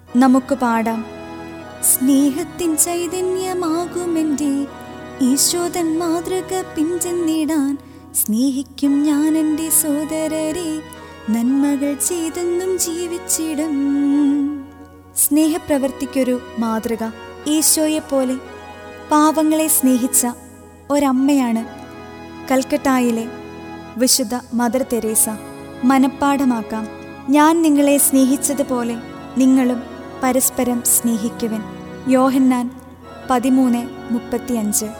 നമുക്ക് പാടാം സ്നേഹത്തിൻ ചൈതന്യമാകുമെൻ്റെ ഈശോതൻ മാതൃക പിഞ്ചെന്നിടാൻ സ്നേഹിക്കും ഞാൻ എൻ്റെ സോദരരെ നന്മകൾ ചെയ്തെന്നും ജീവിച്ചിടും സ്നേഹപ്രവൃത്തിക്കൊരു മാതൃക ഈശോയെപ്പോലെ പാവങ്ങളെ സ്നേഹിച്ച ഒരമ്മയാണ് കൽക്കട്ടായിലെ വിശുദ്ധ മദർ തെരേസ മനപ്പാഠമാക്കാം ഞാൻ നിങ്ങളെ സ്നേഹിച്ചതുപോലെ നിങ്ങളും പരസ്പരം സ്നേഹിക്കുവൻ യോഹന്നാൻ പതിമൂന്ന് മുപ്പത്തിയഞ്ച്